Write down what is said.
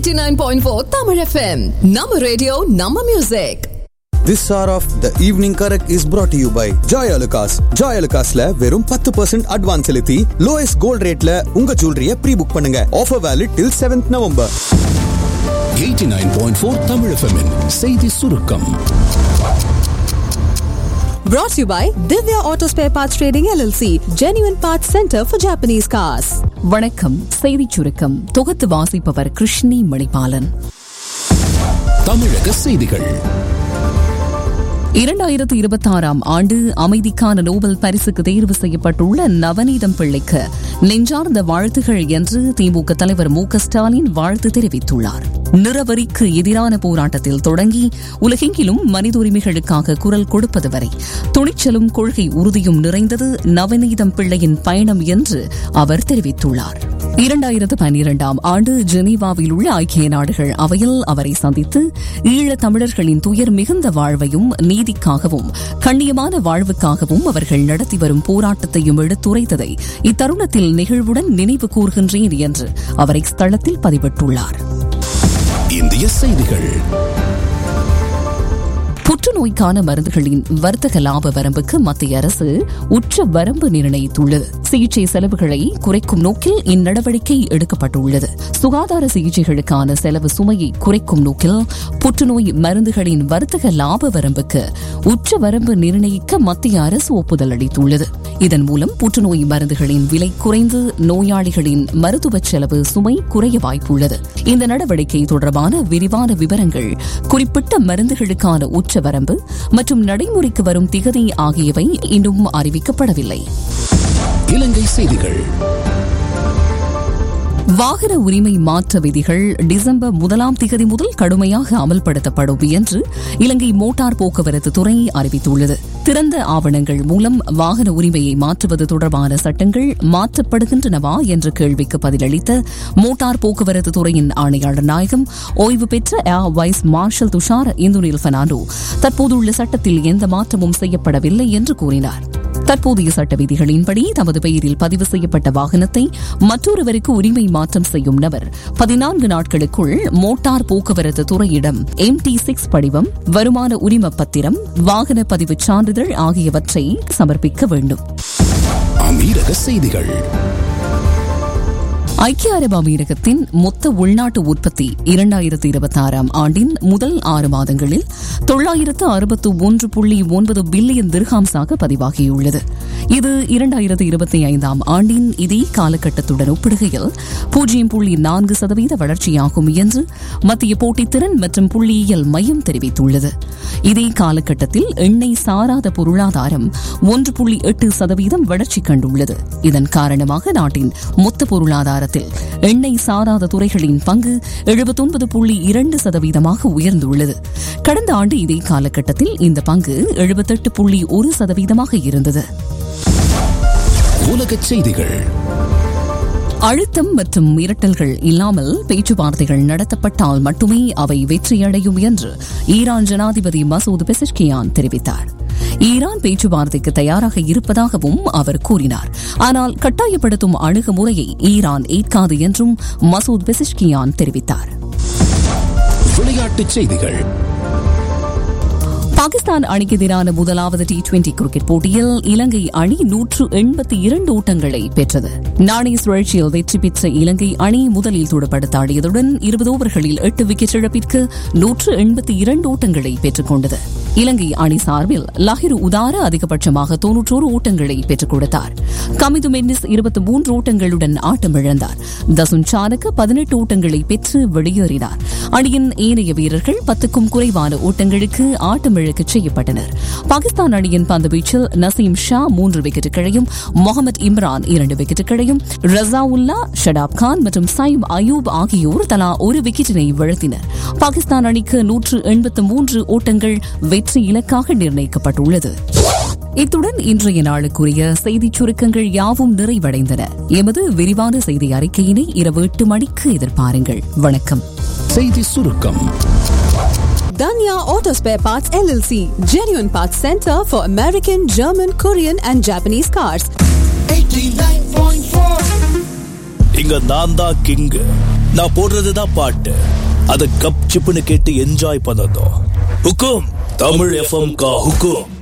89.4 Tamil FM. Nama radio, Nama music. This hour of the evening correct is brought to you by Joy Alucas. Joy Alucasல வெறும் பத்து percent advance செலுத்தி lowest gold ரேட்ல உங்க ஜுவல்லரிய pre book பண்ணுங்க offer valid till seventh November 89.4 Tamil FM -இன் செய்தி சுருக்கம் Brought to you by Divya Auto Spare Parts Trading LLC, Genuine Parts Center for Japanese Cars. வணக்கம் செய்திச் சுருக்கம் தொகுத்து வாசிப்பவர் கிருஷ்ணி மணிபாலன் தமிழக செய்திகள் இரண்டாயிரத்து இருபத்தாறாம் ஆண்டு அமைதிக்கான நோபல் பரிசுக்கு தேர்வு செய்யப்பட்டுள்ள நவநீதம் பிள்ளைக்கு நெஞ்சார்ந்த வாழ்த்துகள் என்று திமுக தலைவர் மு க ஸ்டாலின் வாழ்த்து தெரிவித்துள்ளார் நிறவரிக்கு எதிரான போராட்டத்தில் தொடங்கி உலகெங்கிலும் மனித உரிமைகளுக்காக குரல் கொடுப்பது வரை துணிச்சலும் கொள்கை உறுதியும் நிறைந்தது நவநீதம் பிள்ளையின் பயணம் என்று அவர் தெரிவித்துள்ளார் இரண்டாயிரத்து பன்னிரண்டாம் ஆண்டு ஜெனீவாவில் உள்ள ஐக்கிய நாடுகள் அவையில் அவரை சந்தித்து ஈழத் தமிழர்களின் துயர் மிகுந்த வாழ்வையும் நீதிக்காகவும் கண்ணியமான வாழ்வுக்காகவும் அவர்கள் நடத்தி வரும் போராட்டத்தையும் எடுத்துரைத்ததை இத்தருணத்தில் நிகழ்வுடன் நினைவு கூர்கின்றேன் என்று அவர் இஸ்தளத்தில் பதிவிட்டுள்ளார் இந்திய செய்திகள் புற்றுநோய்க்கான மருந்துகளின் வர்த்தக லாப வரம்புக்கு மத்திய அரசு உச்ச வரம்பு நிர்ணயித்துள்ளது சிகிச்சை செலவுகளை குறைக்கும் நோக்கில் இந்நடவடிக்கை எடுக்கப்பட்டுள்ளது சுகாதார சிகிச்சைகளுக்கான செலவு சுமையை குறைக்கும் நோக்கில் புற்றுநோய் மருந்துகளின் வர்த்தக லாப வரம்புக்கு உச்ச வரம்பு நிர்ணயிக்க மத்திய அரசு ஒப்புதல் அளித்துள்ளது இதன் மூலம் புற்றுநோய் மருந்துகளின் விலை குறைந்து நோயாளிகளின் மருத்துவ செலவு சுமை குறைய வாய்ப்புள்ளது இந்த நடவடிக்கை தொடர்பான விரிவான விவரங்கள் குறிப்பிட்ட மருந்துகளுக்கான உச்ச வரம்பு மற்றும் நடைமுறைக்கு வரும் திகதி ஆகியவை இன்னும் அறிவிக்கப்படவில்லை இலங்கை செய்திகள் வாகன உரிமை மாற்ற விதிகள் டிசம்பர் முதலாம் திகதி முதல் கடுமையாக அமல்படுத்தப்படும் என்று இலங்கை மோட்டார் போக்குவரத்து துறை அறிவித்துள்ளது திறந்த ஆவணங்கள் மூலம் வாகன உரிமையை மாற்றுவது தொடர்பான சட்டங்கள் மாற்றப்படுகின்றனவா என்ற கேள்விக்கு பதிலளித்த மோட்டார் போக்குவரத்து துறையின் ஆணையாளர் நாயகம் ஓய்வு பெற்ற air vice marshal Thushara Indunil Fernando தற்போதுள்ள சட்டத்தில் எந்த மாற்றமும் செய்யப்படவில்லை என்று கூறினார் தற்போதைய சட்ட விதிகளின்படி தமது பெயரில் பதிவு செய்யப்பட்ட வாகனத்தை மற்றொருவருக்கு உரிமை மாற்றம் செய்யும் நபர் பதினான்கு நாட்களுக்குள் மோட்டார் போக்குவரத்து துறையிடம் எம் டி சிக்ஸ் படிவம் வருமான உரிம பத்திரம் வாகன பதிவுச் சான்றிதழ் ஆகியவற்றை சமர்ப்பிக்க வேண்டும் அமீரக செய்திகள் ஐக்கிய அரபு அமீரகத்தின் மொத்த உள்நாட்டு உற்பத்தி இரண்டாயிரத்து இருபத்தி ஆறாம் ஆண்டின் முதல் ஆறு மாதங்களில் தொள்ளாயிரத்து அறுபத்து ஒன்று புள்ளி ஒன்பது பில்லியன் திர்ஹாம்ஸாக பதிவாகியுள்ளது இது இரண்டாயிரத்து இருபத்தி ஐந்தாம் ஆண்டின் இதே காலகட்டத்துடன் ஒப்பிடுகையில் பூஜ்ஜியம் புள்ளி நான்கு சதவீத வளர்ச்சியாகும் என்று மத்திய போட்டித்திறன் மற்றும் புள்ளியியல் மையம் தெரிவித்துள்ளது இதே காலகட்டத்தில் எண்ணெய் சாராத பொருளாதாரம் ஒன்று புள்ளி எட்டு சதவீதம் வளர்ச்சி கண்டுள்ளது இதன் காரணமாக நாட்டின் மொத்த பொருளாதாரத்தில் எண்ணெய் சாராத துறைகளின் பங்கு எழுபத்தொன்பது புள்ளி இரண்டு சதவீதமாக உயர்ந்துள்ளது கடந்த ஆண்டு இதே காலகட்டத்தில் இந்த பங்கு எழுபத்தெட்டு புள்ளி ஒரு சதவீதமாக இருந்தது உலக செய்திகள் அழுத்தம் மற்றும் மிரட்டல்கள் இல்லாமல் பேச்சுவார்த்தைகள் நடத்தப்பட்டால் மட்டுமே அவை வெற்றியடையும் என்று ஈரான் ஜனாதிபதி மசூத் பெசஷ்கியான் தெரிவித்தார் ஈரான் பேச்சுவார்த்தைக்கு தயாராக இருப்பதாகவும் அவர் கூறினார் ஆனால் கட்டாயப்படுத்தும் அணுகுமுறையை ஈரான் ஏற்காது என்றும் மசூத் பெசஷ்கியான் தெரிவித்தார் விளையாட்டுச் செய்திகள் பாகிஸ்தான் அணிக்கு எதிரான முதலாவது டி டுவெண்டி கிரிக்கெட் போட்டியில் இலங்கை அணி நூற்று எண்பத்தி இரண்டு ஓட்டங்களை பெற்றது நாணய சுழற்சியில் வெற்றி பெற்ற இலங்கை அணி முதலில் துடுப்படுத்தாடியதுடன் இருபது ஓவர்களில் எட்டு விக்கெட் இழப்பிற்கு நூற்று எண்பத்தி இரண்டு ஓட்டங்களை பெற்றுக் கொண்டது இலங்கை அணி சார்பில் லஹிரு உதார அதிகபட்சமாக தொன்னூற்றோரு ஓட்டங்களை பெற்றுக் கொடுத்தார் கமிது மென்னிஸ் இருபத்தி மூன்று ஓட்டங்களுடன் ஆட்டமிழந்தார் தசுன் சானக்கு பதினெட்டு ஓட்டங்களை பெற்று வெளியேறினார் அணியின் ஏனைய வீரர்கள் பத்துக்கும் குறைவான ஓட்டங்களுக்கு ஆட்டமிழக்க செய்யப்பட்டனர் பாகிஸ்தான் அணியின் பந்து வீச்சில் நசீம் ஷா மூன்று விக்கெட்டுகளையும் முகமது இம்ரான் இரண்டு விக்கெட்டுகளையும் ரசாவுல்லா ஷடாப் கான் மற்றும் சைம் அயூப் ஆகியோர் தலா ஒரு விக்கெட்டினை வீழ்த்தினர் பாகிஸ்தான் அணிக்கு நூற்று எண்பத்து மூன்று ஓட்டங்கள் வெற்றி இலக்காக நிர்ணயிக்கப்பட்டுள்ளது இத்துடன் இன்றைய நாளுக்குரிய செய்திச் சுருக்கங்கள் யாவும் நிறைவடைந்தன எமது விரிவான செய்தி அறிக்கையினை இரவு எட்டு மணிக்கு எதிர்பாருங்கள் வணக்கம் செய்தி சுருக்கம் Danya Auto Spare Parts LLC, Genuine Parts Center for American, German, Korean and Japanese cars. இங்க நான் தான் கிங் நான் போடுறதுதான் பாட்டு அதை கப் சிப்புன்னு கேட்டு என்ஜாய் பண்ணதும் ஹுக்கும் தமிழ் எஃப்எம் கா ஹுக்கும்